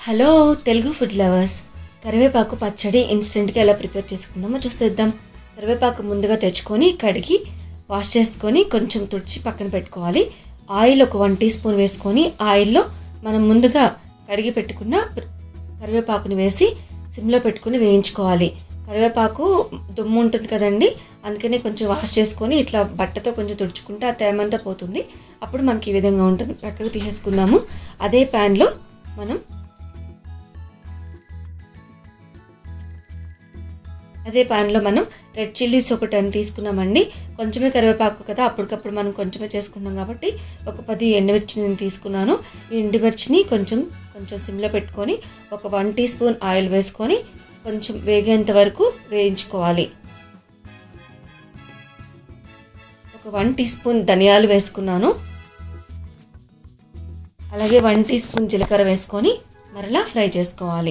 hello Telugu food lovers కరివేపాకు పచ్చడి ఇన్స్టెంట్గా ఎలా ప్రిపేర్ చేసుకుందామో చూసేద్దాం కరివేపాకు ముందుగా తెచ్చుకొని కడిగి వాష్ చేసుకొని కొంచెం తుడిచి పక్కన పెట్టుకోవాలి ఆయిల్ ఒక వన్ టీ స్పూన్ వేసుకొని ఆయిల్లో మనం ముందుగా కడిగి పెట్టుకున్న కరివేపాకుని వేసి సిమ్లో పెట్టుకుని వేయించుకోవాలి కరివేపాకు దుమ్ము ఉంటుంది కదండి అందుకని కొంచెం వాష్ చేసుకొని ఇట్లా బట్టతో కొంచెం తుడుచుకుంటే ఆ తేమంతా పోతుంది అప్పుడు మనకి ఈ విధంగా ఉంటుంది ప్రక్కకు తీసేసుకుందాము అదే ప్యాన్లో మనం అదే ప్యాన్లో మనం రెడ్ చిల్లీస్ ఒక టెన్ తీసుకున్నామండి కొంచెమే కరివేపాకు కదా అప్పటికప్పుడు మనం కొంచెమే చేసుకున్నాం కాబట్టి ఒక పది ఎండుమిర్చి నేను తీసుకున్నాను ఈ ఎండుమిర్చిని కొంచెం కొంచెం సిమ్లో పెట్టుకొని ఒక వన్ టీ స్పూన్ ఆయిల్ వేసుకొని కొంచెం వేగేంత వరకు వేయించుకోవాలి ఒక వన్ టీ స్పూన్ ధనియాలు వేసుకున్నాను అలాగే వన్ టీ స్పూన్ జీలకర్ర వేసుకొని మరలా ఫ్రై చేసుకోవాలి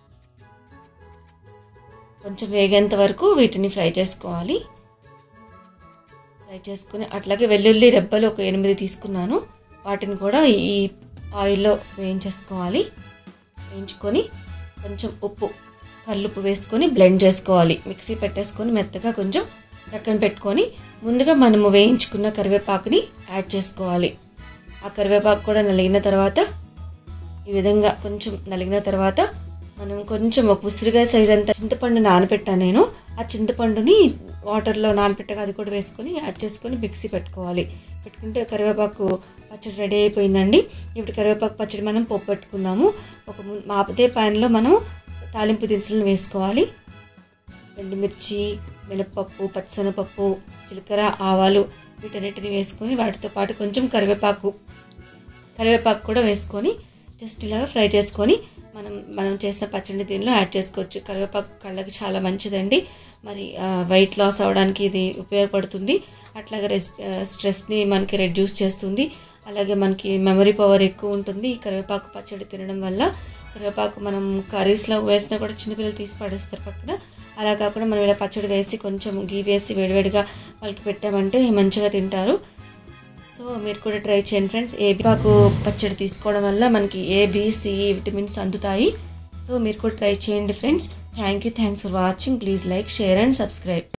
కొంచెం వేగేంత వరకు వీటిని ఫ్రై చేసుకోవాలి ఫ్రై చేసుకుని అట్లాగే వెల్లుల్లి రెబ్బలు ఒక ఎనిమిది తీసుకున్నాను వాటిని కూడా ఈ ఆయిల్లో వేయించేసుకోవాలి వేయించుకొని కొంచెం ఉప్పు కల్లుప్పు వేసుకొని బ్లెండ్ చేసుకోవాలి మిక్సీ పెట్టేసుకొని మెత్తగా కొంచెం పక్కన పెట్టుకొని ముందుగా మనము వేయించుకున్న కరివేపాకుని యాడ్ చేసుకోవాలి ఆ కరివేపాకు కూడా నలిగిన తర్వాత ఈ విధంగా కొంచెం నలిగిన తర్వాత మనం కొంచెం ఒక ఉసిరిగా సైజ్ అంతా చింతపండు నానబెట్టాను నేను ఆ చింతపండుని వాటర్లో నానబెట్టగా అది కూడా వేసుకొని యాడ్ చేసుకొని మిక్సీ పెట్టుకోవాలి పెట్టుకుంటే కరివేపాకు పచ్చడి రెడీ అయిపోయిందండి ఇప్పుడు కరివేపాకు పచ్చడి మనం పోపు పెట్టుకుందాము ఒక అదే ప్యాన్లో మనం తాలింపు దినుసులను వేసుకోవాలి ఎండుమిర్చి మినపప్పు పచ్చనపప్పు జీలకర్ర ఆవాలు వీటన్నిటిని వేసుకొని వాటితో పాటు కొంచెం కరివేపాకు కరివేపాకు కూడా వేసుకొని జస్ట్ ఇలాగ ఫ్రై చేసుకొని మనం మనం చేసిన పచ్చడి దీనిలో యాడ్ చేసుకోవచ్చు కరివేపాకు కళ్ళకి చాలా మంచిదండి మరి వెయిట్ లాస్ అవడానికి ఇది ఉపయోగపడుతుంది అట్లాగే స్ట్రెస్ని మనకి రెడ్యూస్ చేస్తుంది అలాగే మనకి మెమరీ పవర్ ఎక్కువ ఉంటుంది ఈ కరివేపాకు పచ్చడి తినడం వల్ల కరివేపాకు మనం కర్రీస్లో వేసినా కూడా చిన్నపిల్లలు తీసి పడేస్తారు పక్కన అలా కాకుండా మనం ఇలా పచ్చడి వేసి కొంచెం గీ వేసి వేడివేడిగా వాళ్ళకి పెట్టామంటే మంచిగా తింటారు సో మీరు కూడా ట్రై చేయండి ఫ్రెండ్స్ ఏపాకు పచ్చడి తీసుకోవడం వల్ల మనకి ఏ బీసీ విటమిన్స్ అందుతాయి సో మీరు కూడా ట్రై చేయండి friends thank you thanks for watching please like share and subscribe